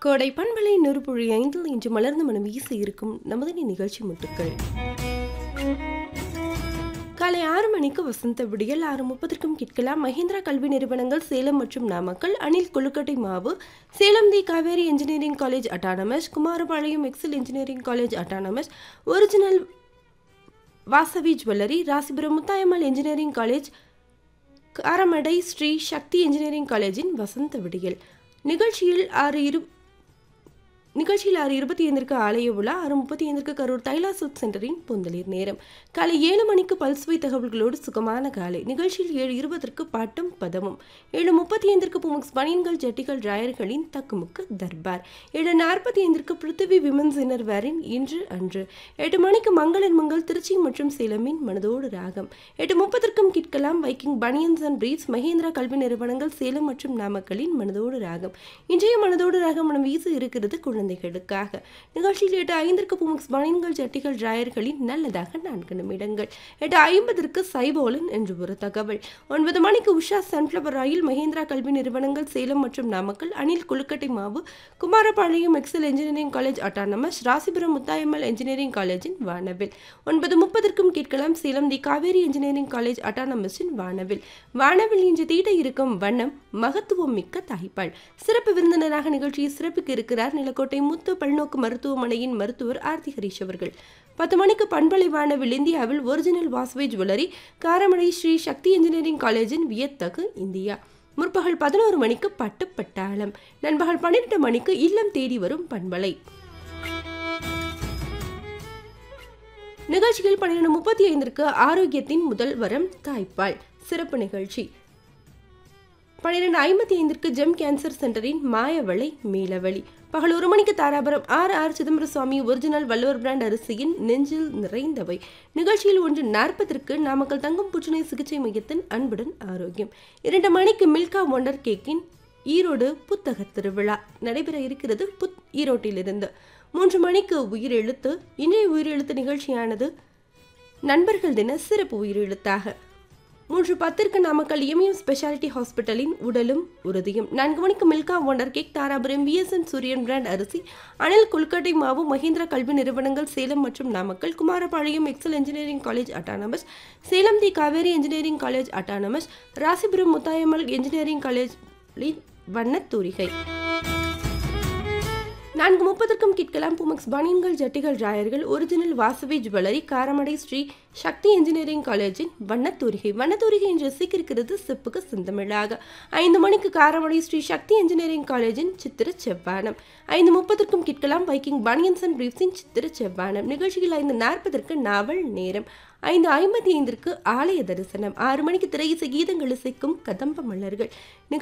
கோடை பண்பலை நெருப்புழி ஐந்தில் இன்று மலர்ந்த மனம் வீச இருக்கும் நமது நிகழ்ச்சி முட்டுக்கள் காலை ஆறு மணிக்கு வசந்த விடியல் ஆறு முப்பதற்கும் கேட்கலாம் மஹிந்திரா கல்வி நிறுவனங்கள் சேலம் மற்றும் நாமக்கல் அணில் கொழுக்கட்டை மாவு Salem the Kaveri engineering college autonomous Kumarapalayam Excel engineering college autonomous original Vasavi jewellery Rasipuram Muthayammal engineering college Karamadai Sri Sakthi engineering காலேஜின் வசந்த விடியல் நிகழ்ச்சியில் ஆறு இரு நிகழ்ச்சியில் ஆறு இருபத்தி ஐந்திற்கு ஆலய விழா ஆறு முப்பத்தி ஐந்திற்கு கரூர் தைலா சில்க் சென்டரின் பொந்தலிர் நேரம் காலை ஏழு மணிக்கு பல்சுவை தகவல்களோடு சுகமான காலை நிகழ்ச்சியில் ஏழு இருபதற்கு பாட்டும் பதமும் ஏழு முப்பத்தி ஐந்திற்கு புமுக்ஸ் பனியன்கள் ஜட்டிகள் ராயர்களின் தக்குமுக்கு தர்பார் ஏழு நாற்பத்தி ஐந்திற்கு பிருத்திவி விமன்ஸ் இன்னர்வேரின் இன்று அன்று எட்டு மணிக்கு மங்களன் மங்கள் திருச்சி மற்றும் சேலமின் மனதோடு ராகம் எட்டு முப்பதற்கும் கிட்கலாம் viking banians and briefs Mahendra கல்வி நிறுவனங்கள் சேலம் மற்றும் நாமக்கலின் மனதோடு ராகம் இன்றைய மனதோடு ராகம் மனம் வீசு இருக்கிறது குழந்தைகளுக்காக நிகழ்ச்சியில் எட்டு ஐந்திற்கு புமுக்ஸ் பனியன்கள் ஜட்டிகள் ராயர்களின் நல்லதாக நான்கு நிமிடங்கள் எட்டு ஐம்பதற்கு சைபோலன் என்று ஒரு தகவல் ஒன்பது மணிக்கு உஷா சன்ஃப்ளவர் ஆயில் மகேந்திரா கல்வி நிறுவனங்கள் சேலம் மற்றும் நாமக்கல் அணில் கொழுக்கட்டை மாவு Kumarapalayam Excel engineering college autonomous Rasipuram Muthayammal engineering காலேஜின் வானவில் ஒன்பது முப்பதற்கும் கேட்கலாம் Salem the Kaveri engineering college அட்டானமஸின் வானவில் வானவில் இன்று தீட்ட இருக்கும் வண்ணம் மகத்துவம் மிக்க தாய்ப்பாள் சிறப்பு விருந்தினராக நிகழ்ச்சியை சிறப்பிக்க இருக்கிறார் நிலக்கோட்டை முத்து பல்நோக்கு மருத்துவமனையின் மருத்துவர் ஆர்த்தி ஹரீஷ் அவர்கள் பத்து மணிக்கு பண்பலை வானவில் இந்தியாவில் original Vasavi jewellery Karamadai Sri Sakthi engineering காலேஜின் வியத்தகு இந்தியா முற்பகல் பதினோரு மணிக்கு பட்டு பட்டாளம் நண்பகல் பன்னிரெண்டு மணிக்கு இல்லம் தேடி வரும் பண்பலை நிகழ்ச்சிகள் பன்னிரெண்டு முப்பத்தி ஐந்திற்கு ஆரோக்கியத்தின் முதல் வரம் தாய்ப்பால் சிறப்பு நிகழ்ச்சி பன்னிரெண்டு ஐம்பத்தி ஐந்திற்கு ஜெம் கேன்சர் சென்டரின் மாயவளை மீளவழி பகல் ஒரு மணிக்கு Dharapuram R R Chidambaraswamy original Valluvar brand அரிசியின் நெஞ்சில் நிறைந்தவை நிகழ்ச்சியில் ஒன்று நாற்பதற்கு நாமக்கல் தங்கம் புற்றுநோய் சிகிச்சை மையத்தின் அன்புடன் ஆரோக்கியம் இரண்டு மணிக்கு மில்கா ஒண்டர் கேக்கின் ஈரோடு புத்தக திருவிழா நடைபெற இருக்கிறது புத் ஈரோட்டிலிருந்து மூன்று மணிக்கு உயிரெழுத்து இன்றைய உயிரெழுத்து நிகழ்ச்சியானது நண்பர்கள் தின சிறப்பு உயிரெழுத்தாக மூன்று பத்திற்கு நாமக்கல் இமயம் ஸ்பெஷாலிட்டி ஹாஸ்பிட்டலின் உடலும் உறுதியும் நான்கு மணிக்கு Milka wonder cake Dharapuram VSN Suriyan brand அரிசி அனில் கொல்கட்டை மாவு மஹிந்திரா கல்வி நிறுவனங்கள் சேலம் மற்றும் Namakkal Kumarapalayam Excel engineering college autonomous Salem the Kaveri engineering college autonomous Rasipuram Muthayammal engineering காலேஜின் வண்ணத்தூரிகை நான்கு முப்பதற்கும் கேட்கலாம் புமக்ஸ் பனியன்கள் ஜட்டிகள் ராயர்கள் original Vasavi jewellery Karamadai Sri Sakthi engineering காலேஜின் வண்ணத்தூரிகை வண்ணத்தூரிகை என்று ரசிக்கிறது சிப்புக்கு சிந்தமிழாக ஐந்து மணிக்கு காரமடை ஸ்ரீ சக்தி இன்ஜினியரிங் காலேஜின் சித்திர செவ்வானம் ஐந்து முப்பதற்கும் கேட்கலாம் வைக்கிங் பனியன்ஸ் அண்ட் பிரீஃப்ஸின் சித்திர செவ்வானம் நிகழ்ச்சியில் ஐந்து நாற்பதற்கு நாவல் நேரம் ஐந்து ஐம்பத்தி ஐந்திற்கு ஆலய தரிசனம் ஆறு மணிக்கு திரை இசை கீதங்கள் இசைக்கும் கதம்ப மலர்கள்